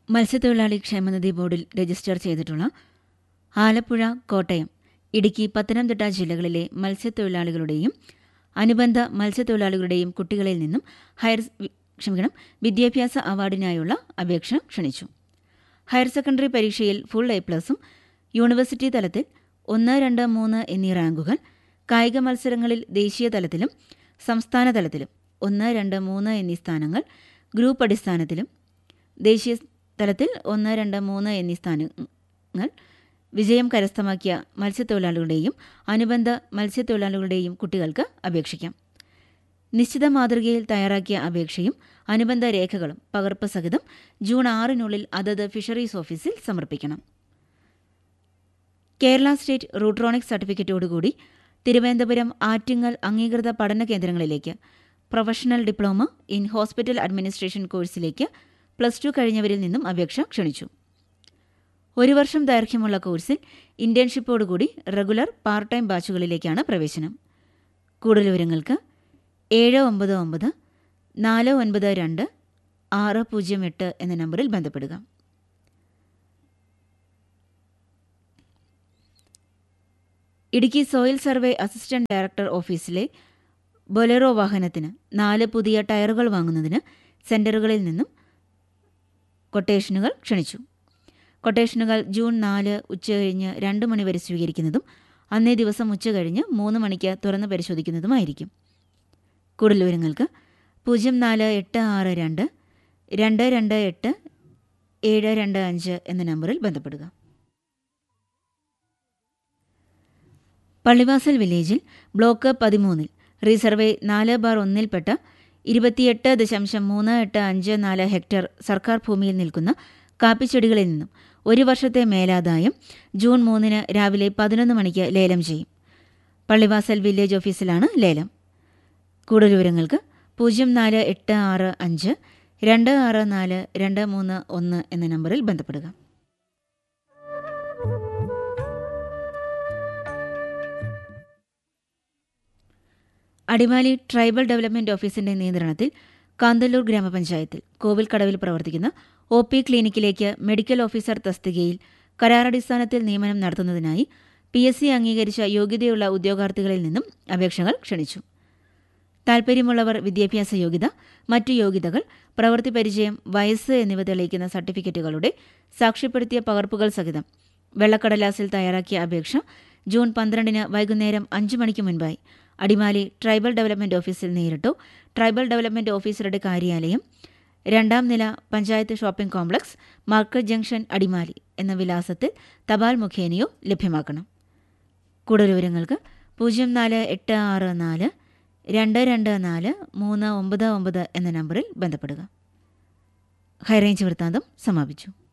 മത്സ്യത്തൊഴിലാളി ക്ഷേമനിധി ബോർഡിൽ രജിസ്റ്റർ ചെയ്തിട്ടുള്ള ആലപ്പുഴ കോട്ടയം ഇടുക്കി പത്തനംതിട്ട ജില്ലകളിലെ മത്സ്യത്തൊഴിലാളികളുടെയും അനുബന്ധ മത്സ്യത്തൊഴിലാളികളുടെയും കുട്ടികളിൽ നിന്നും ഹയർ വി- ക്ഷമിക്കണം വിദ്യാഭ്യാസ അവാർഡിനായുള്ള അപേക്ഷ ക്ഷണിച്ചു ഹയർ സെക്കൻഡറി പരീക്ഷയിൽ ഫുൾ എ പ്ലസും യൂണിവേഴ്സിറ്റി തലത്തിൽ ഒന്ന് രണ്ട് മൂന്ന് എന്നീ റാങ്കുകൾ കായിക മത്സരങ്ങളിൽ ദേശീയ തലത്തിലും സംസ്ഥാന തലത്തിലും ഒന്ന് രണ്ട് മൂന്ന് എന്നീ സ്ഥാനങ്ങൾ ഗ്രൂപ്പ് അടിസ്ഥാനത്തിലും ദേശീയ തലത്തിൽ ഒന്ന് രണ്ട് മൂന്ന് എന്നീ സ്ഥാനങ്ങൾ വിജയം കരസ്ഥമാക്കിയ മത്സ്യത്തൊഴിലാളികളുടെയും അനുബന്ധ മത്സ്യത്തൊഴിലാളികളുടെയും കുട്ടികൾക്ക് അപേക്ഷിക്കാം നിശ്ചിത മാതൃകയിൽ തയ്യാറാക്കിയ അപേക്ഷയും അനുബന്ധ രേഖകളും പകർപ്പ് സഹിതം ജൂൺ ആറിനുള്ളിൽ അതത് ഫിഷറീസ് ഓഫീസിൽ സമർപ്പിക്കണം കേരള സ്റ്റേറ്റ് റൂട്രോണിക്സ് സർട്ടിഫിക്കറ്റോടുകൂടി തിരുവനന്തപുരം ആറ്റിങ്ങൽ അംഗീകൃത പഠന കേന്ദ്രങ്ങളിലേക്ക് professional diploma in hospital administration കോഴ്സിലേക്ക് പ്ലസ് ടു കഴിഞ്ഞവരിൽ നിന്നും അപേക്ഷ ക്ഷണിച്ചു ഒരു വർഷം ദൈർഘ്യമുള്ള കോഴ്സിൽ ഇന്റേൺഷിപ്പോടുകൂടി റെഗുലർ പാർട്ട് ടൈം ബാച്ചുകളിലേക്കാണ് പ്രവേശനം കൂടുതൽ വിവരങ്ങൾക്ക് ഏഴ് ഒമ്പത് ഒമ്പത് നാല് ഒൻപത് രണ്ട് ആറ് പൂജ്യം എട്ട് എന്ന നമ്പറിൽ ബന്ധപ്പെടുക Idukki soil survey assistant director ഓഫീസിലെ ബൊലെറോ വാഹനത്തിന് നാല് പുതിയ ടയറുകൾ വാങ്ങുന്നതിന് സെന്ററുകളിൽ നിന്നും കൊട്ടേഷനുകൾ ക്ഷണിച്ചു കൊട്ടേഷനുകൾ ജൂൺ നാല് ഉച്ചകഴിഞ്ഞ് രണ്ട് മണി വരെ സ്വീകരിക്കുന്നതും അന്നേ ദിവസം ഉച്ചകഴിഞ്ഞ് മൂന്ന് മണിക്ക് തുറന്ന് പരിശോധിക്കുന്നതുമായിരിക്കും കൂടുതൽ വിവരങ്ങൾക്ക് പൂജ്യം നാല് എട്ട് ആറ് രണ്ട് രണ്ട് രണ്ട് എട്ട് ഏഴ് രണ്ട് അഞ്ച് എന്ന നമ്പറിൽ ബന്ധപ്പെടുക പള്ളിവാസൽ വില്ലേജിൽ ബ്ലോക്ക് പതിമൂന്നിൽ റീസർവേ നാല് ബാർ ഒന്നിൽപ്പെട്ട ഇരുപത്തിയെട്ട് ദശാംശം മൂന്ന് എട്ട് അഞ്ച് നാല് ഹെക്ടർ സർക്കാർ ഭൂമിയിൽ നിൽക്കുന്ന കാപ്പിച്ചെടികളിൽ നിന്നും ഒരു വർഷത്തെ മേലാദായം ജൂൺ മൂന്നിന് രാവിലെ പതിനൊന്ന് മണിക്ക് ലേലം ചെയ്യും പള്ളിവാസൽ വില്ലേജ് ഓഫീസിലാണ് ലേലം കൂടുതൽ വിവരങ്ങൾക്ക് പൂജ്യം നാല് എട്ട് ആറ് അഞ്ച് രണ്ട് ആറ് നാല് രണ്ട് മൂന്ന് ഒന്ന് എന്ന നമ്പറിൽ ബന്ധപ്പെടുക അടിമാലി ട്രൈബൽ ഡെവലപ്മെന്റ് ഓഫീസിന്റെ നിയന്ത്രണത്തിൽ കാന്തല്ലൂർ ഗ്രാമപഞ്ചായത്തിൽ കോവിൽക്കടവിൽ പ്രവർത്തിക്കുന്ന ഒ പി ക്ലിനിക്കിലേക്ക് മെഡിക്കൽ ഓഫീസർ തസ്തികയിൽ കരാറടിസ്ഥാനത്തിൽ നിയമനം നടത്തുന്നതിനായി പി എസ് സി അംഗീകരിച്ച യോഗ്യതയുള്ള ഉദ്യോഗാർത്ഥികളിൽ നിന്നും അപേക്ഷകൾ ക്ഷണിച്ചു താൽപ്പര്യമുള്ളവർ വിദ്യാഭ്യാസ യോഗ്യത മറ്റു യോഗ്യതകൾ പ്രവൃത്തി പരിചയം വയസ്സ് എന്നിവ തെളിയിക്കുന്ന സർട്ടിഫിക്കറ്റുകളുടെ സാക്ഷ്യപ്പെടുത്തിയ പകർപ്പുകൾ സഹിതം വെള്ളക്കടലാസിൽ തയ്യാറാക്കിയ അപേക്ഷ ജൂൺ പന്ത്രണ്ടിന് വൈകുന്നേരം അഞ്ചു മണിക്ക് മുൻപായി അടിമാലി ട്രൈബൽ ഡെവലപ്മെന്റ് ഓഫീസിൽ നേരിട്ടോ ട്രൈബൽ ഡെവലപ്മെന്റ് ഓഫീസറുടെ കാര്യാലയം രണ്ടാം നില panchayat shopping complex market junction Adimali എന്ന വിലാസത്തിൽ തപാൽ മുഖേനയോ ലഭ്യമാക്കണം കൂടുതൽ വിവരങ്ങൾക്ക് പൂജ്യം നാല് എട്ട് ആറ് നാല് രണ്ട് രണ്ട് നാല് മൂന്ന് ഒമ്പത് ഒമ്പത് എന്ന നമ്പറിൽ ബന്ധപ്പെടുക ഹൈറേഞ്ച് വൃത്താന്തം സമാപിച്ചു